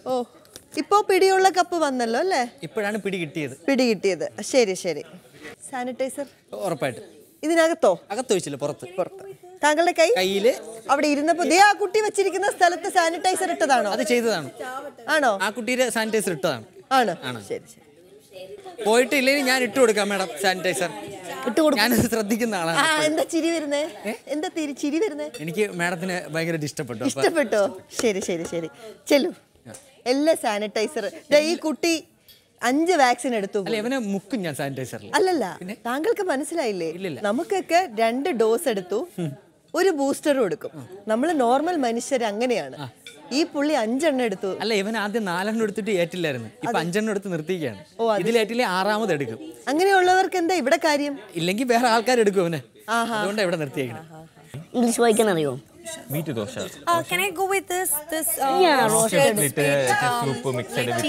ഓ ഇപ്പോ പിടിയുള്ള കപ്പ് വന്നല്ലോ അല്ലേ ഇപ്പോഴാണ് പിടി കിട്ടിയത് പിടി കിട്ടിയത് ശരി ശരി സാനിറ്റൈസർ ഉറപ്പായിട്ട് ഇതിനകത്തോ അകത്തൊഴിച്ചില്ല പുറത്ത് പുറത്ത് താങ്കളുടെ കൈ കയ്യില് അവിടെ ഇരുന്നപ്പോ ദേ ആ കുട്ടി വെച്ചിരിക്കുന്ന സ്ഥലത്ത് സാനിറ്റൈസർ ഇട്ടതാണോ അത് ചെയ്തതാണ് ആണോ ആ കുട്ടിയുടെ സാനിറ്റൈസർ ഇട്ടതാണ് ആണ് ആണ്. ശരി ശരി പോയിട്ട് ഇല്ലെങ്കിൽ ഞാൻ ഇട്ട് കൊടുക്കാം മാഡം സാനിറ്റൈസർ ഇട്ട് കൊടുക്കും ഞാനത് ശ്രദ്ധിക്കുന്ന ആ ആളാണ് എന്താ ചിരി വരുന്നേ എന്താ തിരി ചിരി വരുന്നേ എനിക്ക് മാഡത്തിന് ഭയങ്കരമായിട്ട് ഇഷ്ടപ്പെട്ടു അപ്പൊ ഇഷ്ടപ്പെട്ടോ ശരി ശരി ശരി ചെല്ലു എല്ലാ സാനിറ്റൈസർ ഈ കുട്ടി അഞ്ച് വാക്സിൻ എടുത്തു അല്ല ഇവനെ മുക്കും ഞാൻ സാനിറ്റൈസറിൽ അല്ലല്ല താങ്കൾക്ക് മനസ്സിലായില്ലേ ഇല്ലില്ല. നമുക്കൊക്കെ രണ്ട് ഡോസ് എടുത്തു ഒരു ബൂസ്റ്ററും എടുക്കും നമ്മൾ നോർമൽ മനുഷ്യർ അങ്ങനെയാണ് ഈ പുള്ളി അഞ്ചെണ്ണം എടുത്തു അല്ല ഇവൻ ആദ്യം നാലെണ്ണം എടുത്തിട്ട് ഏറ്റില്ലായിരുന്നു ഇപ്പൊ അഞ്ചെണ്ണം എടുത്ത് നിർത്തിയിരിക്കുകയാണ് ഓ, അത് ഇതിലേറ്റില്ലേ ആറാമത് എടുക്കും അങ്ങനെയുള്ളവർക്ക് എന്താ ഇവിടെ കാര്യം ഇല്ലെങ്കിൽ വേറെ ആൾക്കാർ എടുക്കും അവനെ അതുകൊണ്ടാണ് ഇവിടെ നിർത്തിയേക്കണം ഇംഗ്ലീഷ് വായിക്കാൻ അറിയോ Meat dosha. Uh, can I go with this? This uh, Yeah, roasted. Little soup mixed with.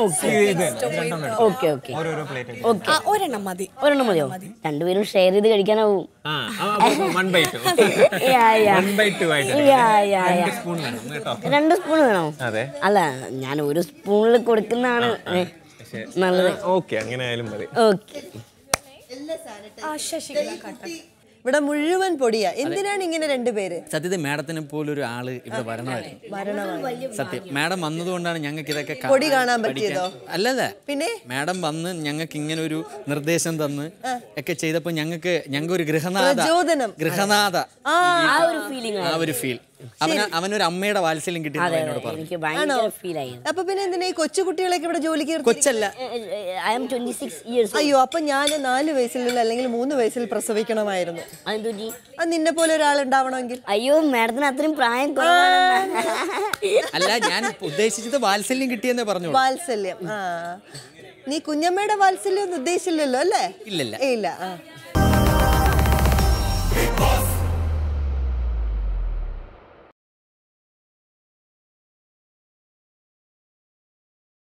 Okay okay ഓരോരോ പ്ലേറ്റ് ഓക്കെ ആ, ഒരെണ്ണം മതി ഒരെണ്ണം മതിയോ രണ്ടുപേരും ഷെയർ ചെയ്ത് കഴിക്കാനാവും ആ one by two Yeah, yeah. One by two ആയിട്ട് Yeah, yeah, yeah. സ്പൂൺ വേണം കേട്ടോ രണ്ട് സ്പൂൺ വേണോ അതെ അല്ല ഞാൻ ഒരു സ്പൂണിൽ കൊടുക്കുന്നതാണ് ഏ, നല്ലത് ഓക്കെ അങ്ങനെ ആയാലും മതി ഓക്കെ ആ, ശശികല കാട്ട ഇവിടെ മുഴുവൻ പൊടിയാ എന്തിനാണ് ഇങ്ങനെ രണ്ടുപേര് സത്യത്തിൽ മാഡത്തിനെ പോലൊരു ആള് ഇവിടെ വരണമായിരുന്നു മരണമാണ് സത്യം മാഡം വന്നതുകൊണ്ടാണ് ഞങ്ങൾക്ക് ഇതൊക്കെ കാ- പൊടി കാണാൻ പഠിക്കാൻ- പറ്റിയതോ? അല്ലല്ല പിന്നെ മാഡം വന്ന് ഞങ്ങൾക്ക് ഇങ്ങനെ ഒരു നിർദ്ദേശം തന്ന് ഒക്കെ ചെയ്തപ്പോ ഞങ്ങൾക്ക് ഞങ്ങൾക്ക് ഒരു ഗൃഹനാഥ പ്രചോദനം. ഗൃഹനാഥ ആ ആ ഒരു ഫീലിംഗ് ആ ഒരു ഫീൽ അവന് അവനൊരു അമ്മയുടെ വാത്സല്യം കിട്ടി അതെ എന്നോട് അതെ പറഞ്ഞു എനിക്ക് ഭയങ്കര ഫീൽ ആയി അപ്പൊ പിന്നെ എന്തിനാ ഈ കൊച്ചു കുട്ടികളൊക്കെ ഇവിടെ ജോലിക്ക് നിർത്തി- കൊച്ചല്ല I'm twenty six years അയ്യോ അപ്പൊ ഞാൻ നാല് വയസ്സിൽ അല്ലെങ്കിൽ മൂന്ന് വയസ്സിൽ പ്രസവിക്കണമായിരുന്നു അതെന്തു പറ്റി? അത് നിന്നെ പോലെ ഒരാൾ ഉണ്ടാവണമെങ്കിൽ അയ്യോ മാഡത്തിന് അത്രയും പ്രായം കുറവാണ് അല്ല ഞാൻ ഉദ്ദേശിച്ചത് വാത്സല്യം കിട്ടിയെന്നേ പറഞ്ഞു വാത്സല്യം ആ നീ കുഞ്ഞമ്മയുടെ വാത്സല്യം ഒന്നും ഉദ്ദേശിച്ചില്ലല്ലോ അല്ലേ ഇല്ലില്ല. ഏ, ഇല്ല ആ